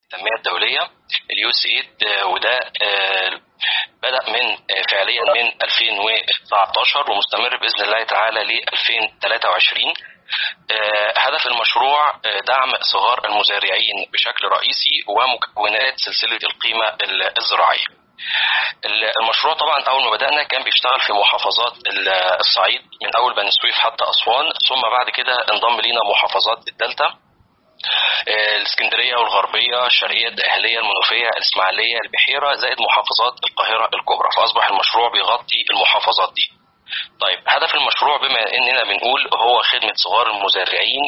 التنميه الدوليه اليو سيد وده بدا من فعليا من 2019 ومستمر باذن الله تعالى ل 2023 هدف المشروع دعم صغار المزارعين بشكل رئيسي ومكونات سلسله القيمه الزراعيه. المشروع طبعا اول ما بدانا كان بيشتغل في محافظات الصعيد من اول بني سويف حتى اسوان ثم بعد كده انضم لينا محافظات الدلتا الاسكندريه والغربيه الشرقيه الدقهليه المنوفيه الاسماعيليه البحيره زائد محافظات القاهره الكبرى فاصبح المشروع بيغطي المحافظات دي طيب هدف المشروع بما اننا بنقول هو خدمه صغار المزارعين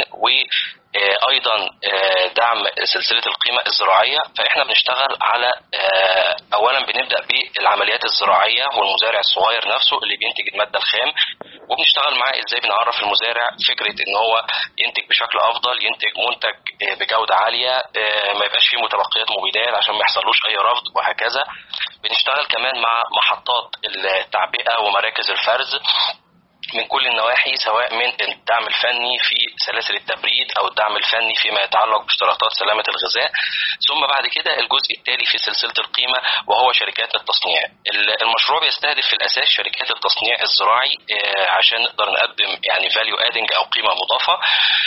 وايضا دعم سلسله القيمه الزراعيه فاحنا بنشتغل على اولا بنبدا بالعمليات الزراعيه والمزارع الصغير نفسه اللي بينتج الماده الخام وبنشتغل معاه ازاي بنعرف المزارع فكره ان هو ينتج بشكل افضل ينتج منتج بجوده عاليه ما يبقاش فيه متبقيات مبيدات عشان ما يحصلوش اي رفض وهكذا بنشتغل كمان مع محطات التعبئه ومراكز الفرز من كل النواحي سواء من الدعم الفني في سلاسل التبريد او الدعم الفني فيما يتعلق باشتراطات سلامه الغذاء ثم بعد كده الجزء التالي في سلسله القيمه وهو شركات التصنيع المشروع بيستهدف في الاساس شركات التصنيع الزراعي عشان نقدر نقدم يعني فاليو ادنج او قيمه مضافه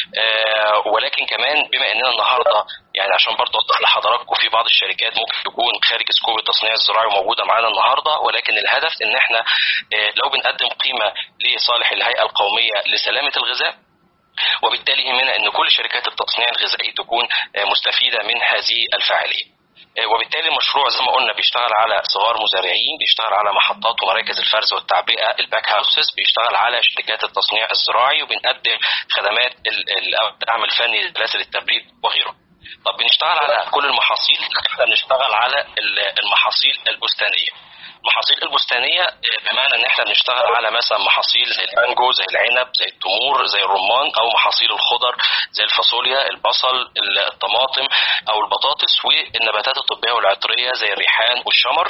ولكن كمان بما اننا النهارده يعني عشان برضه اوضح لحضراتكم في بعض الشركات ممكن تكون خارج سكوب التصنيع الزراعي وموجوده معانا النهارده ولكن الهدف ان احنا لو بنقدم قيمه لصالح الهيئه القوميه لسلامه الغذاء وبالتالي يهمنا ان كل شركات التصنيع الغذائي تكون مستفيده من هذه الفعاليه. وبالتالي المشروع زي ما قلنا بيشتغل على صغار مزارعين بيشتغل على محطات ومراكز الفرز والتعبئه الباك هاوسز بيشتغل على شركات التصنيع الزراعي وبنقدم خدمات الدعم الفني لسلاسل التبريد وغيره. طب بنشتغل على كل المحاصيل احنا بنشتغل على المحاصيل البستانيه المحاصيل البستانيه بمعنى ان احنا بنشتغل على مثلا محاصيل زي المانجو زي العنب زي التمور زي الرمان او محاصيل الخضر زي الفاصوليا البصل الطماطم او البطاطس والنباتات الطبيه والعطريه زي الريحان والشمر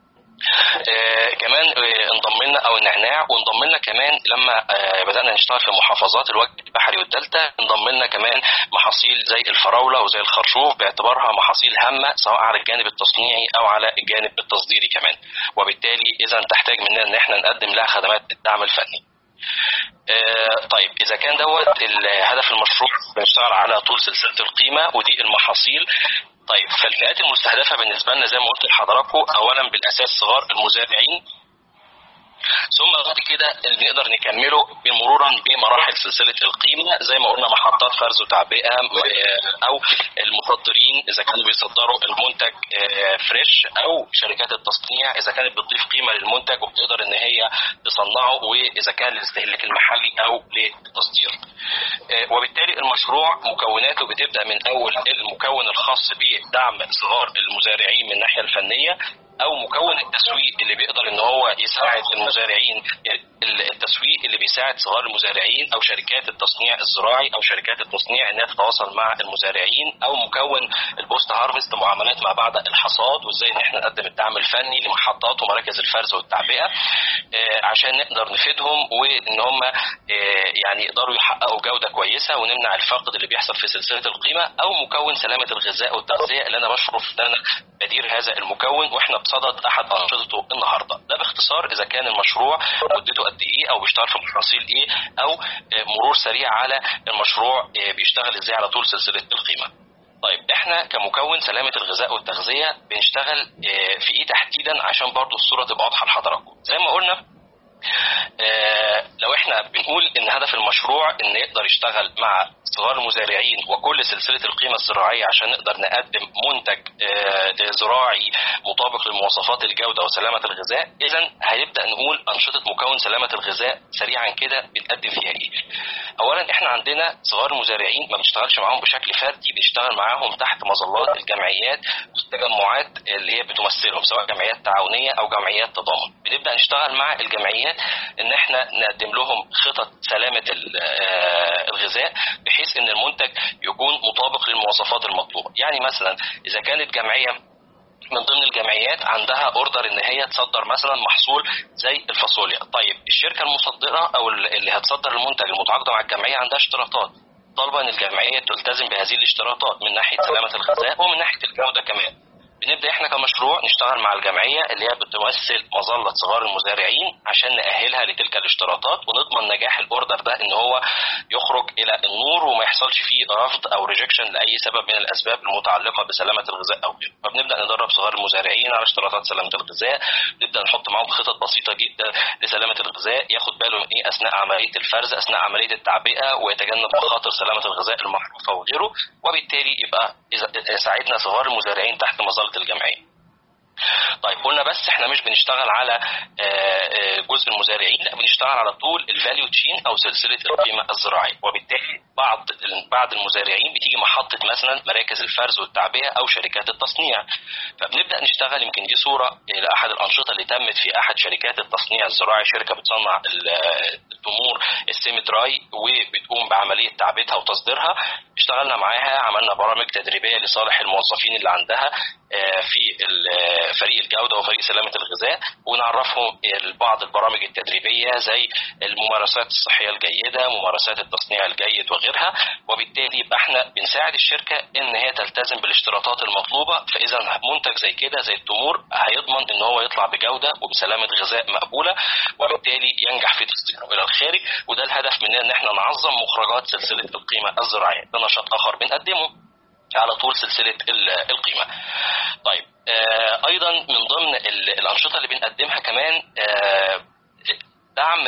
آه كمان آه انضم لنا او النعناع وانضم لنا كمان لما آه بدانا نشتغل في محافظات الوجه البحري والدلتا انضم لنا كمان محاصيل زي الفراوله وزي الخرشوف باعتبارها محاصيل هامه سواء على الجانب التصنيعي او على الجانب التصديري كمان وبالتالي اذا تحتاج مننا ان احنا نقدم لها خدمات الدعم الفني. آه طيب اذا كان دوت هدف المشروع بنشتغل على طول سلسله القيمه ودي المحاصيل طيب فالفئات المستهدفه بالنسبه لنا زي ما قلت لحضراتكم اولا بالاساس صغار المزارعين ثم بعد كده اللي نقدر نكمله مرورا بمراحل سلسله القيمه زي ما قلنا محطات فرز وتعبئه او المصدرين اذا كانوا بيصدروا المنتج فريش او شركات التصنيع اذا كانت بتضيف قيمه للمنتج وبتقدر ان هي تصنعه واذا كان للاستهلاك المحلي او للتصدير. وبالتالي المشروع مكوناته بتبدا من اول المكون الخاص بدعم صغار المزارعين من الناحيه الفنيه او مكون التسويق اللي بيقدر ان هو يساعد المزارعين التسويق اللي بيساعد صغار المزارعين او شركات التصنيع الزراعي او شركات التصنيع انها تتواصل مع المزارعين او مكون البوست هارفست معاملات ما بعد الحصاد وازاي ان احنا نقدم الدعم الفني لمحطات ومراكز الفرز والتعبئه عشان نقدر نفيدهم وان هم يعني يقدروا يحققوا جوده كويسه ونمنع الفقد اللي بيحصل في سلسله القيمه او مكون سلامه الغذاء والتغذيه اللي انا بشرف ان انا بدير هذا المكون واحنا بصدد احد انشطته النهارده ده باختصار اذا كان المشروع مدته قد ايه او بيشتغل في محاصيل ايه او مرور سريع على المشروع بيشتغل ازاي على طول سلسله القيمه طيب احنا كمكون سلامه الغذاء والتغذيه بنشتغل في ايه تحديدا عشان برضو الصوره تبقى واضحه لحضراتكم زي ما قلنا آه لو احنا بنقول ان هدف المشروع ان يقدر يشتغل مع صغار المزارعين وكل سلسله القيمه الزراعيه عشان نقدر نقدم منتج آه زراعي مطابق لمواصفات الجوده وسلامه الغذاء اذا هيبدا نقول انشطه مكون سلامه الغذاء سريعا كده بنقدم فيها ايه اولا احنا عندنا صغار المزارعين ما بنشتغلش معاهم بشكل فردي بنشتغل معاهم تحت مظلات الجمعيات والتجمعات اللي هي بتمثلهم سواء جمعيات تعاونيه او جمعيات تضامن بنبدا نشتغل مع الجمعيات ان احنا نقدم لهم خطط سلامه الغذاء بحيث ان المنتج يكون مطابق للمواصفات المطلوبه يعني مثلا اذا كانت جمعيه من ضمن الجمعيات عندها اوردر ان هي تصدر مثلا محصول زي الفاصوليا طيب الشركه المصدره او اللي هتصدر المنتج المتعاقده مع الجمعيه عندها اشتراطات طالبه ان الجمعيه تلتزم بهذه الاشتراطات من ناحيه سلامه الغذاء ومن ناحيه الجوده كمان بنبدا احنا كمشروع نشتغل مع الجمعيه اللي هي بتمثل مظله صغار المزارعين عشان ناهلها لتلك الاشتراطات ونضمن نجاح الاوردر ده ان هو يخرج الى النور وما يحصلش فيه رفض او ريجكشن لاي سبب من الاسباب المتعلقه بسلامه الغذاء او غيره فبنبدا ندرب صغار المزارعين على اشتراطات سلامه الغذاء نبدا نحط معاهم خطط بسيطه جدا لسلامه الغذاء ياخد باله من ايه اثناء عمليه الفرز اثناء عمليه التعبئه ويتجنب مخاطر سلامه الغذاء المعروفه وغيره وبالتالي يبقى اذا ساعدنا صغار المزارعين تحت مظله الجمعيه طيب قلنا بس احنا مش بنشتغل على آه، آه، جزء المزارعين لا بنشتغل على طول الفاليو تشين او سلسله القيمه الزراعيه وبالتالي بعض بعض المزارعين بتيجي محطه مثلا مراكز الفرز والتعبئه او شركات التصنيع فبنبدا نشتغل يمكن دي صوره لاحد الانشطه اللي تمت في احد شركات التصنيع الزراعي شركه بتصنع التمور السيمي دراي وبتقوم بعمليه تعبئتها وتصديرها اشتغلنا معاها عملنا برامج تدريبيه لصالح الموظفين اللي عندها آه، في فريق الجوده وفريق سلامه الغذاء ونعرفهم بعض البرامج التدريبيه زي الممارسات الصحيه الجيده، ممارسات التصنيع الجيد وغيرها، وبالتالي يبقى احنا بنساعد الشركه ان هي تلتزم بالاشتراطات المطلوبه، فاذا منتج زي كده زي التمور هيضمن ان هو يطلع بجوده وبسلامه غذاء مقبوله، وبالتالي ينجح في تصديره الى الخارج، وده الهدف مننا ان احنا نعظم مخرجات سلسله القيمه الزراعيه، ده نشاط اخر بنقدمه. على طول سلسله القيمه. طيب آه، ايضا من ضمن الانشطه اللي بنقدمها كمان آه، دعم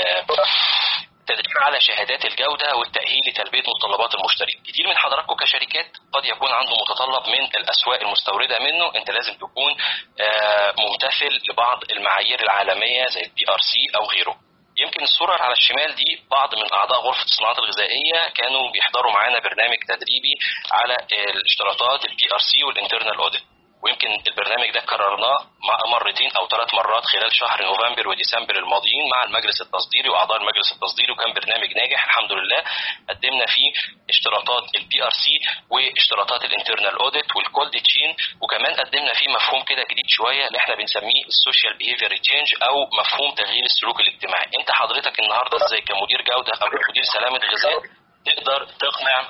التدريب على شهادات الجودة والتأهيل لتلبية متطلبات المشترين كتير من حضراتكم كشركات قد يكون عنده متطلب من الأسواق المستوردة منه أنت لازم تكون آه، ممتثل لبعض المعايير العالمية زي البي ار سي أو غيره يمكن الصورة على الشمال دي بعض من أعضاء غرفة الصناعات الغذائية كانوا بيحضروا معانا برنامج تدريبي على الاشتراطات البي ار سي والانترنال اوديت ويمكن البرنامج ده كررناه مرتين او ثلاث مرات خلال شهر نوفمبر وديسمبر الماضيين مع المجلس التصديري واعضاء المجلس التصديري وكان برنامج ناجح الحمد لله قدمنا فيه اشتراطات البي ار سي واشتراطات الانترنال اوديت والكولد تشين وكمان قدمنا فيه مفهوم كده جديد شويه اللي احنا بنسميه السوشيال بيهيفير تشينج او مفهوم تغيير السلوك الاجتماعي انت حضرتك النهارده ازاي كمدير جوده او كمدير سلامه غذاء تقدر تقنع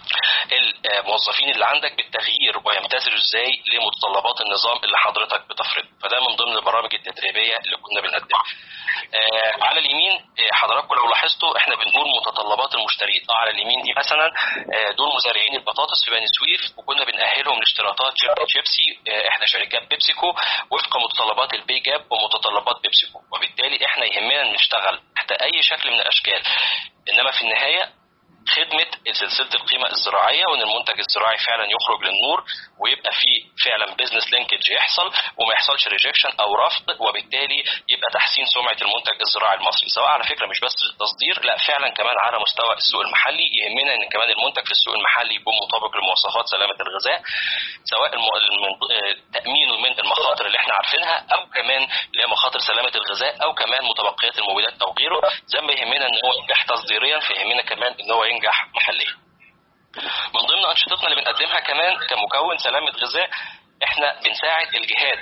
الموظفين اللي عندك بالتغيير ويمتثلوا ازاي لمتطلبات النظام اللي حضرتك بتفرضه فده من ضمن البرامج التدريبيه اللي كنا بنقدمها آه على اليمين آه حضراتكم لو لاحظتوا احنا بنقول متطلبات المشترين اه على اليمين دي مثلا آه دول مزارعين البطاطس في بني سويف وكنا بنأهلهم لاشتراطات شركه شيبسي آه احنا شركات بيبسيكو وفق متطلبات البي جاب ومتطلبات بيبسيكو وبالتالي احنا يهمنا نشتغل تحت اي شكل من الاشكال انما في النهايه خدمه سلسله القيمه الزراعيه وان المنتج الزراعي فعلا يخرج للنور ويبقى في فعلا بزنس لينكج يحصل وما يحصلش ريجكشن او رفض وبالتالي يبقى تحسين سمعه المنتج الزراعي المصري سواء على فكره مش بس التصدير لا فعلا كمان على مستوى السوق المحلي يهمنا ان كمان المنتج في السوق المحلي يكون مطابق لمواصفات سلامه الغذاء سواء تامينه من المخاطر اللي احنا عارفينها او كمان اللي هي مخاطر سلامه الغذاء او كمان متبقيات المبيدات او غيره زي ما يهمنا ان هو ينجح تصديريا فيهمنا كمان ان هو ينجح محليا من ضمن انشطتنا اللي بنقدمها كمان كمكون سلامه غذاء احنا بنساعد الجهات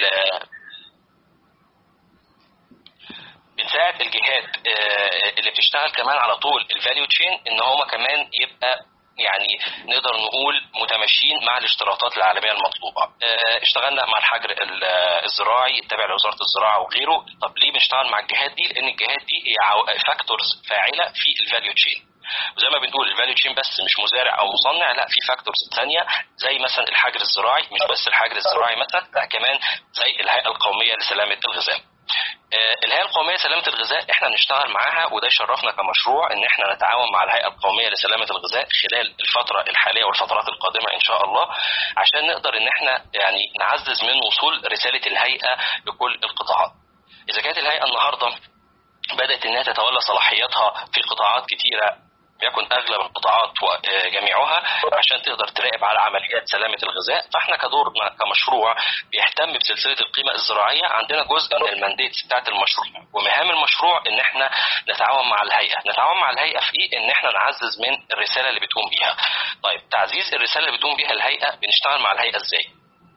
بنساعد الجهات آه، اللي بتشتغل كمان على طول الفاليو تشين ان هما كمان يبقى يعني نقدر نقول متماشيين مع الاشتراطات العالميه المطلوبه. آه، اشتغلنا مع الحجر الزراعي التابع لوزاره الزراعه وغيره، طب ليه بنشتغل مع الجهات دي؟ لان الجهات دي هي فاكتورز فاعله في الفاليو تشين. وزي ما بنقول الفاليو تشين بس مش مزارع او مصنع لا في فاكتورز ثانيه زي مثلا الحجر الزراعي مش بس الحجر الزراعي مثلا لا كمان زي الهيئه القوميه لسلامه الغذاء آه، الهيئه القوميه لسلامه الغذاء احنا نشتغل معاها وده يشرفنا كمشروع ان احنا نتعاون مع الهيئه القوميه لسلامه الغذاء خلال الفتره الحاليه والفترات القادمه ان شاء الله عشان نقدر ان احنا يعني نعزز من وصول رساله الهيئه لكل القطاعات. اذا كانت الهيئه النهارده بدات انها تتولى صلاحياتها في قطاعات كتيره يكن اغلب القطاعات وجميعها عشان تقدر تراقب على عمليات سلامه الغذاء فاحنا كدورنا كمشروع بيهتم بسلسله القيمه الزراعيه عندنا جزء من المانديت بتاعت المشروع ومهام المشروع ان احنا نتعاون مع الهيئه نتعاون مع الهيئه في ايه ان احنا نعزز من الرساله اللي بتقوم بيها طيب تعزيز الرساله اللي بتقوم بيها الهيئه بنشتغل مع الهيئه ازاي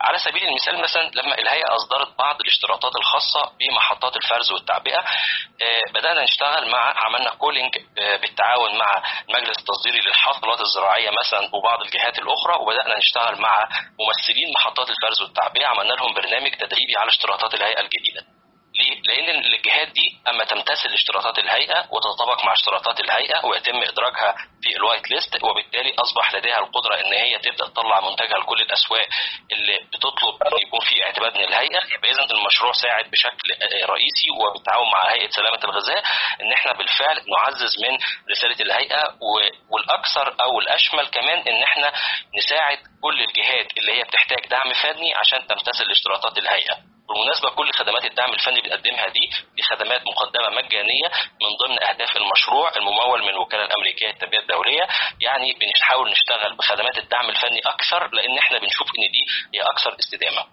على سبيل المثال مثلا لما الهيئه اصدرت بعض الاشتراطات الخاصه بمحطات الفرز والتعبئه آه، بدانا نشتغل مع عملنا كولينج آه، بالتعاون مع المجلس التصديري للحاصلات الزراعيه مثلا وبعض الجهات الاخرى وبدانا نشتغل مع ممثلين محطات الفرز والتعبئه عملنا لهم برنامج تدريبي على اشتراطات الهيئه الجديده ليه؟ لأن الجهات دي أما تمتثل اشتراطات الهيئة وتتطابق مع اشتراطات الهيئة ويتم إدراجها في الوايت ليست وبالتالي أصبح لديها القدرة إن هي تبدأ تطلع منتجها لكل الأسواق اللي بتطلب أن يكون في اعتماد من الهيئة يبقى إذا المشروع ساعد بشكل رئيسي وبالتعاون مع هيئة سلامة الغذاء إن إحنا بالفعل نعزز من رسالة الهيئة والأكثر أو الأشمل كمان إن إحنا نساعد كل الجهات اللي هي بتحتاج دعم فني عشان تمتثل اشتراطات الهيئة بالمناسبه كل خدمات الدعم الفني بنقدمها دي دي خدمات مقدمه مجانيه من ضمن اهداف المشروع الممول من الوكاله الامريكيه للتنميه الدوليه يعني بنحاول نشتغل بخدمات الدعم الفني اكثر لان احنا بنشوف ان دي هي اكثر استدامه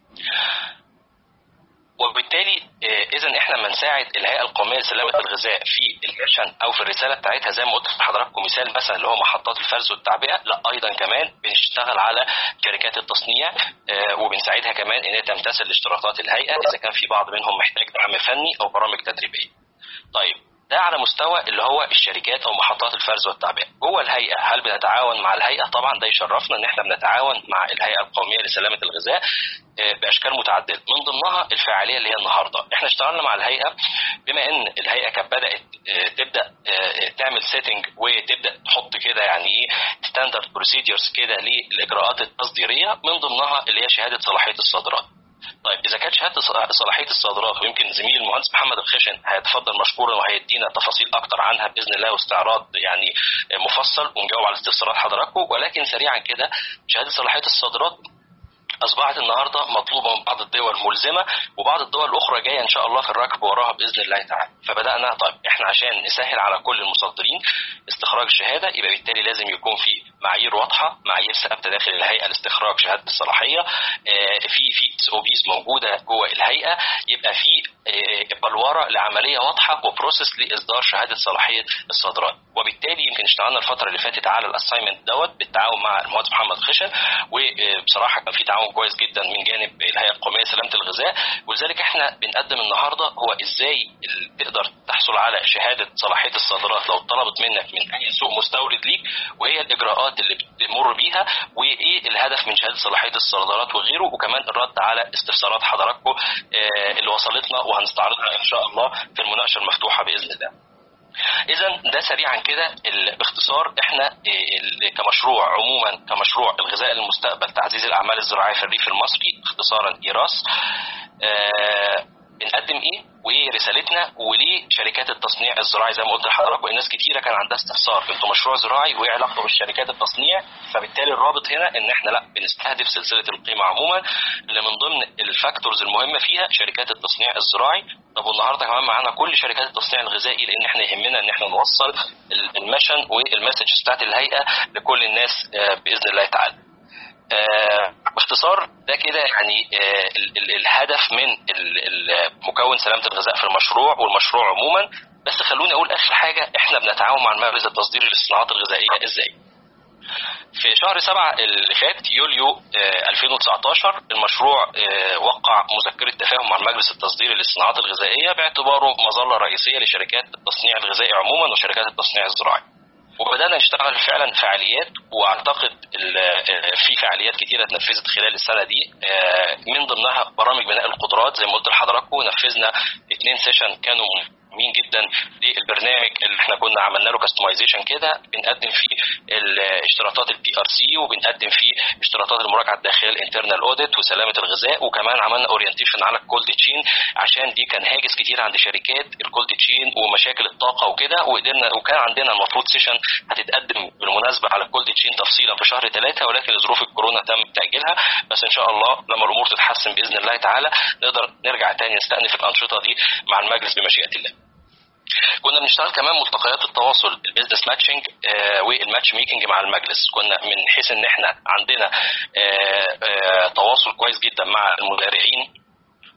وبالتالي آه، اذا احنا لما نساعد الهيئه القوميه لسلامه الغذاء في الميشن او في الرساله بتاعتها زي ما قلت لحضراتكم مثال مثلا اللي هو محطات الفرز والتعبئه لا ايضا كمان بنشتغل على شركات التصنيع آه، وبنساعدها كمان ان هي تمتثل لاشتراطات الهيئه اذا كان في بعض منهم محتاج دعم فني او برامج تدريبيه. طيب ده على مستوى اللي هو الشركات او محطات الفرز والتعبئه جوه الهيئه هل بنتعاون مع الهيئه طبعا ده يشرفنا ان احنا بنتعاون مع الهيئه القوميه لسلامه الغذاء آه، باشكال متعدده من ضمنها الفعاليه اللي هي النهارده احنا اشتغلنا مع الهيئه بما ان الهيئه كانت بدات آه، تبدا آه، تعمل سيتنج وتبدا تحط كده يعني ايه ستاندرد بروسيدرز كده للاجراءات التصديريه من ضمنها اللي هي شهاده صلاحيه الصادرات طيب اذا كانت شهاده صلاحيه الصادرات ويمكن زميلي المهندس محمد الخشن هيتفضل مشكورا وهيدينا تفاصيل اكتر عنها باذن الله واستعراض يعني مفصل ونجاوب على استفسارات حضراتكم ولكن سريعا كده شهاده صلاحيه الصادرات اصبحت النهارده مطلوبه من بعض الدول ملزمه وبعض الدول الاخرى جايه ان شاء الله في الركب وراها باذن الله تعالى فبدانا طيب احنا عشان نسهل على كل المصدرين استخراج الشهاده يبقى بالتالي لازم يكون في معايير واضحه معايير ثابته داخل الهيئه لاستخراج شهاده الصلاحيه آه، في في اس او بيز موجوده جوه الهيئه يبقى في آه، بلوره لعمليه واضحه وبروسيس لاصدار شهاده صلاحيه الصادرات وبالتالي يمكن اشتغلنا الفتره اللي فاتت على الاساينمنت دوت بالتعاون مع المهندس محمد خشن وبصراحه كان في تعاون كويس جدا من جانب الهيئه القوميه لسلامه الغذاء ولذلك احنا بنقدم النهارده هو ازاي تقدر تحصل على شهاده صلاحيه الصادرات لو طلبت منك من اي سوق مستورد ليك وايه الاجراءات اللي بتمر بيها وايه الهدف من شهاده صلاحيه الصادرات وغيره وكمان الرد على استفسارات حضراتكم آه، اللي وصلتنا وهنستعرضها ان شاء الله في المناقشه المفتوحه باذن الله. اذا ده سريعا كده باختصار احنا آه، كمشروع عموما كمشروع الغذاء للمستقبل تعزيز الاعمال الزراعيه في الريف المصري اختصارا ايراس آه، بنقدم ايه وايه رسالتنا وليه شركات التصنيع الزراعي زي ما قلت لحضراتكم الناس كتيره كان عندها استفسار انتوا مشروع زراعي وايه علاقته بالشركات التصنيع فبالتالي الرابط هنا ان احنا لا بنستهدف سلسله القيمه عموما اللي من ضمن الفاكتورز المهمه فيها شركات التصنيع الزراعي طب والنهارده كمان معانا كل شركات التصنيع الغذائي لان احنا يهمنا ان احنا نوصل المشن والمسج بتاعت الهيئه لكل الناس آه، باذن الله تعالى آه، باختصار ده كده يعني آه، الهدف من مكون سلامه الغذاء في المشروع والمشروع عموما بس خلوني اقول اخر حاجه احنا بنتعاون مع المركز التصديري للصناعات الغذائيه ازاي في شهر سبعة اللي فات يوليو 2019 آه، المشروع وقع مذكرة تفاهم مع المجلس التصديري للصناعات الغذائية باعتباره مظلة رئيسية لشركات التصنيع الغذائي عموما وشركات التصنيع الزراعي. وبدانا نشتغل فعلا فعاليات واعتقد في فعاليات كتيره اتنفذت خلال السنه دي آه، من ضمنها برامج بناء القدرات زي ما قلت لحضراتكم نفذنا اثنين سيشن كانوا مهمين جدا للبرنامج اللي احنا كنا عملنا له كاستمايزيشن كده بنقدم فيه اشتراطات البي ار سي وبنقدم فيه اشتراطات المراجعه الداخليه الانترنال اوديت وسلامه الغذاء وكمان عملنا اورينتيشن على الكولد تشين عشان دي كان هاجس كتير عند شركات الكولد تشين ومشاكل الطاقه وكده وقدرنا وكان عندنا المفروض سيشن هتتقدم بالمناسبه على الكولد تشين تفصيلا في شهر ثلاثه ولكن ظروف الكورونا تم تاجيلها بس ان شاء الله لما الامور تتحسن باذن الله تعالى نقدر نرجع تاني نستأنف الانشطه دي مع المجلس بمشيئه الله. كنا بنشتغل كمان ملتقيات التواصل البيزنس ماتشنج آه والماتش ميكنج مع المجلس كنا من حيث ان احنا عندنا آه آه تواصل كويس جدا مع المزارعين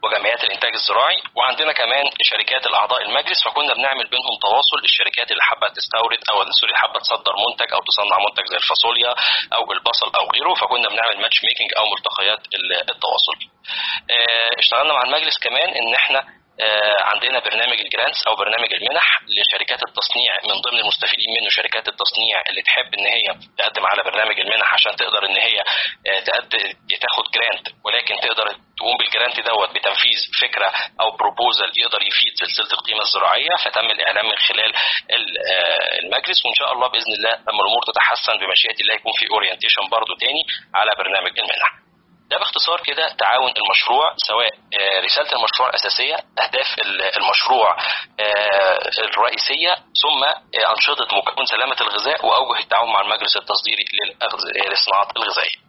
وجمعيات الانتاج الزراعي وعندنا كمان شركات الاعضاء المجلس فكنا بنعمل بينهم تواصل الشركات اللي حابه تستورد او سوري حابه تصدر منتج او تصنع منتج زي الفاصوليا او البصل او غيره فكنا بنعمل ماتش ميكنج او ملتقيات التواصل. آه، اشتغلنا مع المجلس كمان ان احنا آه، عندنا برنامج الجرانتس او برنامج المنح لشركات التصنيع من ضمن المستفيدين منه شركات التصنيع اللي تحب ان هي تقدم على برنامج المنح عشان تقدر ان هي آه، تاخد جرانت ولكن تقدر تقوم بالجرانت دوت بتنفيذ فكره او بروبوزل يقدر يفيد سلسله القيمه الزراعيه فتم الاعلان من خلال آه، المجلس وان شاء الله باذن الله لما الامور تتحسن بمشيئه الله يكون في اورينتيشن برضه تاني على برنامج المنح. ده باختصار كده تعاون المشروع سواء آه، رسالة المشروع الأساسية أهداف المشروع آه، الرئيسية ثم آه، أنشطة مكون سلامة الغذاء وأوجه التعاون مع المجلس التصديري للصناعات الغذائية